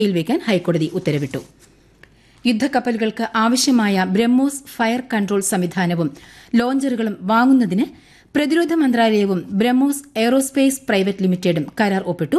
യിൽ വയ്ക്കാൻ ഹൈക്കോടതി ഉത്തരവിട്ടു യുദ്ധക്കപ്പലുകൾക്ക് ആവശ്യമായ ബ്രഹ്മോസ് ഫയർ കൺട്രോൾ സംവിധാനവും ലോഞ്ചറുകളും വാങ്ങുന്നതിന് പ്രതിരോധ മന്ത്രാലയവും ബ്രഹ്മോസ് എയ്റോസ്പേസ് പ്രൈവറ്റ് ലിമിറ്റഡും കരാർ ഒപ്പിട്ടു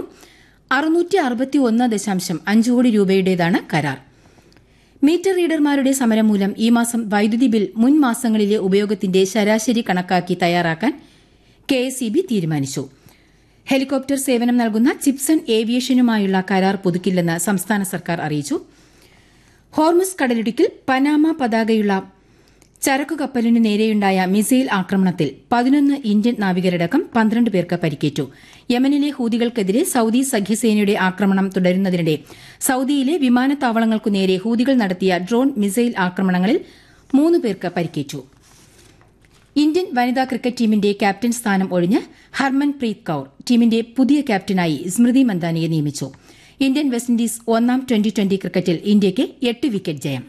അഞ്ച് കോടി രൂപയുടേതാണ് കരാർ മീറ്റർ റീഡർമാരുടെ സമരം മൂലം ഈ മാസം വൈദ്യുതി ബിൽ മുൻ മാസങ്ങളിലെ ഉപയോഗത്തിന്റെ ശരാശരി കണക്കാക്കി തയ്യാറാക്കാൻ കെഎസ്ഇബി തീരുമാനിച്ചു ഹെലികോപ്റ്റർ സേവനം നൽകുന്ന ചിപ്സൺ ഏവിയേഷനുമായുള്ള കരാർ പുതുക്കില്ലെന്ന് സംസ്ഥാന സർക്കാർ അറിയിച്ചു ഹോർമുസ് കടലിടുക്കിൽ പനാമ പതാകയുള്ള ചരക്കു കപ്പലിനു നേരെയുണ്ടായ മിസൈൽ ആക്രമണത്തിൽ പതിനൊന്ന് ഇന്ത്യൻ നാവികരടക്കം പന്ത്രണ്ട് പേർക്ക് പരിക്കേറ്റു യമനിലെ ഹൂതികൾക്കെതിരെ സൌദി സഖ്യസേനയുടെ ആക്രമണം തുടരുന്നതിനിടെ സൌദിയിലെ വിമാനത്താവളങ്ങൾക്കു നേരെ ഹൂതികൾ നടത്തിയ ഡ്രോൺ മിസൈൽ ആക്രമണങ്ങളിൽ മൂന്ന് പേർക്ക് പരിക്കേറ്റു ഇന്ത്യൻ വനിതാ ക്രിക്കറ്റ് ടീമിന്റെ ക്യാപ്റ്റൻ സ്ഥാനം ഒഴിഞ്ഞ് ഹർമൻപ്രീത് കൌർ ടീമിന്റെ പുതിയ ക്യാപ്റ്റനായി സ്മൃതി മന്ദാനയെ നിയമിച്ചു ഇന്ത്യൻ വെസ്റ്റ് ഇൻഡീസ് ഒന്നാം ട്വന്റി ട്വന്റി ക്രിക്കറ്റിൽ ഇന്ത്യയ്ക്ക് എട്ട് വിക്കറ്റ് ജയം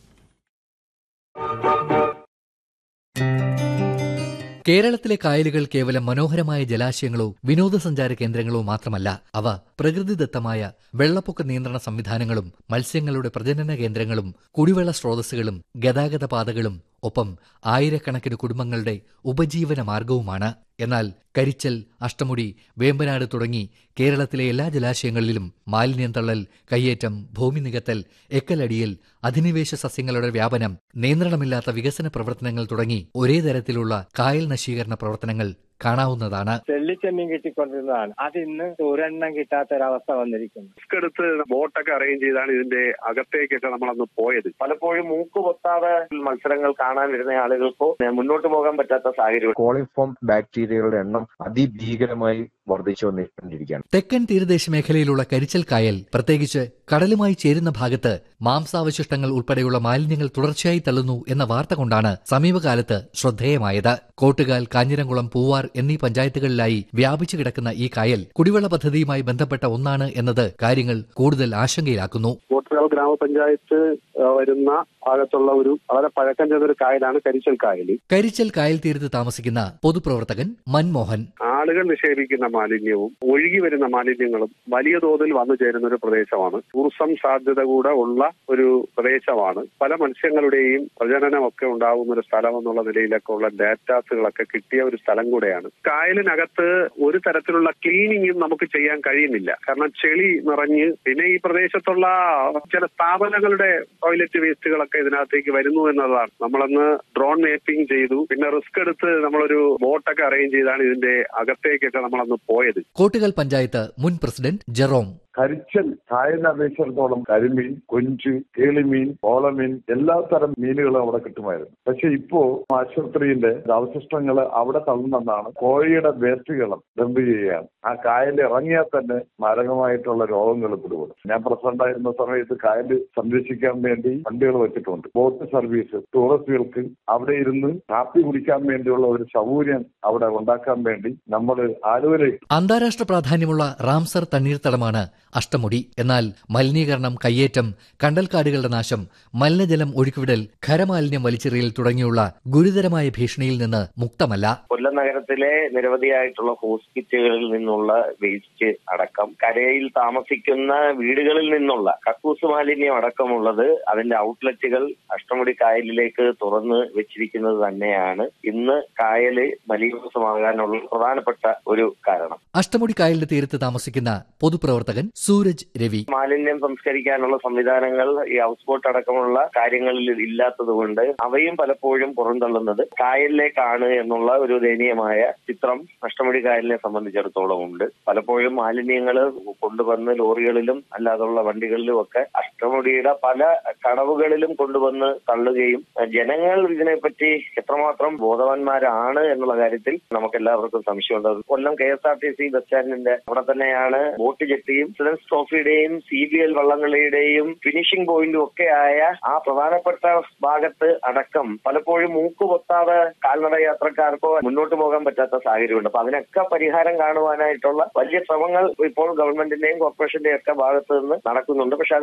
കേരളത്തിലെ കായലുകൾ കേവലം മനോഹരമായ ജലാശയങ്ങളോ വിനോദസഞ്ചാര കേന്ദ്രങ്ങളോ മാത്രമല്ല അവ പ്രകൃതിദത്തമായ വെള്ളപ്പൊക്ക നിയന്ത്രണ സംവിധാനങ്ങളും മത്സ്യങ്ങളുടെ പ്രജനന കേന്ദ്രങ്ങളും കുടിവെള്ള സ്രോതസ്സുകളും ഗതാഗത പാതകളും ഒപ്പം ആയിരക്കണക്കിന് കുടുംബങ്ങളുടെ ഉപജീവന മാർഗവുമാണ് എന്നാൽ കരിച്ചൽ അഷ്ടമുടി വേമ്പനാട് തുടങ്ങി കേരളത്തിലെ എല്ലാ ജലാശയങ്ങളിലും മാലിന്യം തള്ളൽ കയ്യേറ്റം ഭൂമി നികത്തൽ എക്കലടിയൽ അധിനിവേശ സസ്യങ്ങളുടെ വ്യാപനം നിയന്ത്രണമില്ലാത്ത വികസന പ്രവർത്തനങ്ങൾ തുടങ്ങി ഒരേ തരത്തിലുള്ള കായൽ നശീകരണ പ്രവർത്തനങ്ങൾ കാണാവുന്നതാണ് ചെള്ളിച്ചെമ്മീൻ കിട്ടിക്കൊണ്ടിരുന്നതാണ് അത് ഇന്ന് ഒരെണ്ണം കിട്ടാത്തൊരവസ്ഥ വന്നിരിക്കുന്നു റിസ്ക് എടുത്ത് ബോട്ടൊക്കെ അറേഞ്ച് ചെയ്താണ് ഇതിന്റെ അകത്തേക്കൊക്കെ നമ്മളന്ന് പോയത് പലപ്പോഴും മൂക്ക് പൊത്താതെ മത്സരങ്ങൾ കാണാൻ വരുന്ന ആളുകൾക്കോ മുന്നോട്ട് പോകാൻ പറ്റാത്ത സാഹചര്യം കോളിഫോം ബാക്ടീരിയകളുടെ എണ്ണം അതിഭീകരമായി വർദ്ധിച്ചു വന്നുകൊണ്ടിരിക്കുകയാണ് തെക്കൻ തീരദേശ മേഖലയിലുള്ള കരിച്ചൽ കായൽ പ്രത്യേകിച്ച് കടലുമായി ചേരുന്ന ഭാഗത്ത് മാംസാവശിഷ്ടങ്ങൾ ഉൾപ്പെടെയുള്ള മാലിന്യങ്ങൾ തുടർച്ചയായി തള്ളുന്നു എന്ന വാർത്ത കൊണ്ടാണ് സമീപകാലത്ത് ശ്രദ്ധേയമായത് കോട്ടുകാൽ കാഞ്ഞിരംകുളം പൂവാർ എന്നീ പഞ്ചായത്തുകളിലായി വ്യാപിച്ചു കിടക്കുന്ന ഈ കായൽ കുടിവെള്ള പദ്ധതിയുമായി ബന്ധപ്പെട്ട ഒന്നാണ് എന്നത് കാര്യങ്ങൾ കൂടുതൽ ആശങ്കയിലാക്കുന്നു കോട്ടുകാൽ ഗ്രാമപഞ്ചായത്ത് വരുന്ന ഭാഗത്തുള്ള ഒരു വളരെ പഴക്കം ചെന്ന ഒരു കായലാണ് കരിച്ചൽ കായൽ കരിച്ചൽ കായൽ തീരത്ത് താമസിക്കുന്ന പൊതുപ്രവർത്തകൻ മൻമോഹൻ ആളുകൾ നിക്ഷേപിക്കുന്ന മാലിന്യവും ഒഴുകി വരുന്ന മാലിന്യങ്ങളും വലിയ തോതിൽ വന്നു ചേരുന്ന ഒരു പ്രദേശമാണ് ടൂറിസം സാധ്യത കൂടെ ഉള്ള ഒരു പ്രദേശമാണ് പല മത്സ്യങ്ങളുടെയും പ്രജനനമൊക്കെ ഉണ്ടാകുന്ന ഒരു സ്ഥലം എന്നുള്ള നിലയിലൊക്കെ ഉള്ള ഡാറ്റാസുകളൊക്കെ കിട്ടിയ ഒരു സ്ഥലം കൂടെയാണ് കായലിനകത്ത് ഒരു തരത്തിലുള്ള ക്ലീനിങ്ങും നമുക്ക് ചെയ്യാൻ കഴിയുന്നില്ല കാരണം ചെളി നിറഞ്ഞ് പിന്നെ ഈ പ്രദേശത്തുള്ള ചില സ്ഥാപനങ്ങളുടെ ടോയ്ലറ്റ് വേസ്റ്റുകളൊക്കെ ഇതിനകത്തേക്ക് വരുന്നു എന്നതാണ് നമ്മളന്ന് ഡ്രോൺ മേപ്പിംഗ് ചെയ്തു പിന്നെ റിസ്ക് എടുത്ത് നമ്മളൊരു ബോട്ടൊക്കെ അറേഞ്ച് ചെയ്താണ് ഇതിന്റെ അകത്തേക്കൊക്കെ നമ്മളന്ന് പോയത് കോട്ടുകൽ പഞ്ചായത്ത് മുൻ പ്രസിഡന്റ് ജെറോം കരിച്ചൽ കായലിനെ അപേക്ഷിച്ചിടത്തോളം കരിമീൻ കൊഞ്ച് കേളിമീൻ ഓളമീൻ എല്ലാ തരം മീനുകളും അവിടെ കിട്ടുമായിരുന്നു പക്ഷെ ഇപ്പോ ആശുപത്രിയിലെ അവശിഷ്ടങ്ങൾ അവിടെ തള്ളുന്നെന്നാണ് കോഴിയുടെ വേസ്റ്റുകളും ഡംപ് ചെയ്യുകയാണ് ആ കായലിൽ ഇറങ്ങിയാൽ തന്നെ മാരകമായിട്ടുള്ള രോഗങ്ങൾ പിടിപെടും ഞാൻ പ്രസിഡന്റായിരുന്ന സമയത്ത് കായൽ സംരക്ഷിക്കാൻ വേണ്ടി വണ്ടികൾ വെച്ചിട്ടുണ്ട് ബോട്ട് സർവീസ് ടൂറിസ്റ്റുകൾക്ക് അവിടെ ഇരുന്ന് കാപ്പി കുടിക്കാൻ വേണ്ടിയുള്ള ഒരു സൗകര്യം അവിടെ ഉണ്ടാക്കാൻ വേണ്ടി നമ്മൾ ആലുവയിലേക്ക് അന്താരാഷ്ട്ര പ്രാധാന്യമുള്ള റാംസർ തണ്ണീർത്തടമാണ് അഷ്ടമുടി എന്നാൽ മലിനീകരണം കയ്യേറ്റം കണ്ടൽക്കാടുകളുടെ നാശം മലിനജലം ഒഴുക്കിവിടൽ ഖരമാലിന്യം വലിച്ചെറിയൽ തുടങ്ങിയുള്ള ഗുരുതരമായ ഭീഷണിയിൽ നിന്ന് മുക്തമല്ല കൊല്ലം നഗരത്തിലെ നിരവധിയായിട്ടുള്ള ഹോസ്പിറ്റലുകളിൽ നിന്നുള്ള വേസ്റ്റ് അടക്കം കരയിൽ താമസിക്കുന്ന വീടുകളിൽ നിന്നുള്ള കക്കൂസ് മാലിന്യം അടക്കമുള്ളത് അതിന്റെ ഔട്ട്ലെറ്റുകൾ അഷ്ടമുടി കായലിലേക്ക് തുറന്ന് വെച്ചിരിക്കുന്നത് തന്നെയാണ് ഇന്ന് കായല് മലിനീകൃതമാകാനുള്ള പ്രധാനപ്പെട്ട ഒരു കാരണം അഷ്ടമുടി കായലിന്റെ തീരത്ത് താമസിക്കുന്ന പൊതുപ്രവർത്തകൻ സൂരജ് രവി മാലിന്യം സംസ്കരിക്കാനുള്ള സംവിധാനങ്ങൾ ഈ ഹൗസ് ബോട്ട് അടക്കമുള്ള കാര്യങ്ങളിൽ ഇല്ലാത്തതുകൊണ്ട് അവയും പലപ്പോഴും പുറന്തള്ളുന്നത് കായലിലേക്കാണ് എന്നുള്ള ഒരു ദയനീയമായ ചിത്രം അഷ്ടമുടി കായലിനെ സംബന്ധിച്ചിടത്തോളം ഉണ്ട് പലപ്പോഴും മാലിന്യങ്ങൾ കൊണ്ടുവന്ന് ലോറികളിലും അല്ലാതുള്ള വണ്ടികളിലും ഒക്കെ അഷ്ടമുടിയുടെ പല കടവുകളിലും കൊണ്ടുവന്ന് തള്ളുകയും ജനങ്ങൾ ഇതിനെപ്പറ്റി എത്രമാത്രം ബോധവാന്മാരാണ് എന്നുള്ള കാര്യത്തിൽ നമുക്ക് എല്ലാവർക്കും സംശയമുണ്ട് Kollam K S R T C bus സ്റ്റാൻഡിന്റെ അവിടെ തന്നെയാണ് ബോട്ട് ജെട്ടിയും സ്റ്റുഡൻസ് ട്രോഫിയുടെയും സി ബി എൽ വള്ളംകളിയുടെയും ഫിനിഷിംഗ് പോയിന്റും ഒക്കെ ആയ ആ പ്രധാനപ്പെട്ട ഭാഗത്ത് അടക്കം പലപ്പോഴും മൂക്ക് പൊത്താതെ കാൽനട യാത്രക്കാർക്കോ മുന്നോട്ട് പോകാൻ പറ്റാത്ത സാഹചര്യമുണ്ട് അപ്പൊ അതിനൊക്കെ പരിഹാരം കാണുവാനായിട്ടുള്ള വലിയ ശ്രമങ്ങൾ ഇപ്പോൾ ഗവൺമെന്റിന്റെയും കോർപ്പറേഷന്റെയും ഒക്കെ ഭാഗത്ത് നിന്ന് നടക്കുന്നുണ്ട് പക്ഷെ അതിനെല്ലാം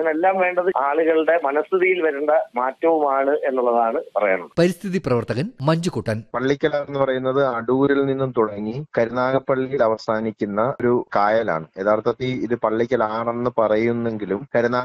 വേണ്ടത് ആളുകളുടെ മനസ്ഥിതിയിൽ വരേണ്ട മാറ്റവുമാണ് എന്നുള്ളതാണ് പറയാനുള്ളത് പരിസ്ഥിതി പ്രവർത്തകൻ മഞ്ജുക്കുട്ടൻ പള്ളിക്കല എന്ന് പറയുന്നത് അടൂരിൽ നിന്നും തുടങ്ങി കരുനാഗപ്പള്ളിയിൽ അവസാനിക്കുന്ന ഒരു കായലാണ് യഥാർത്ഥത്തിൽ ഇത് പള്ളിക്കലാണെന്ന് പറയുന്നെങ്കിലും കരുനാ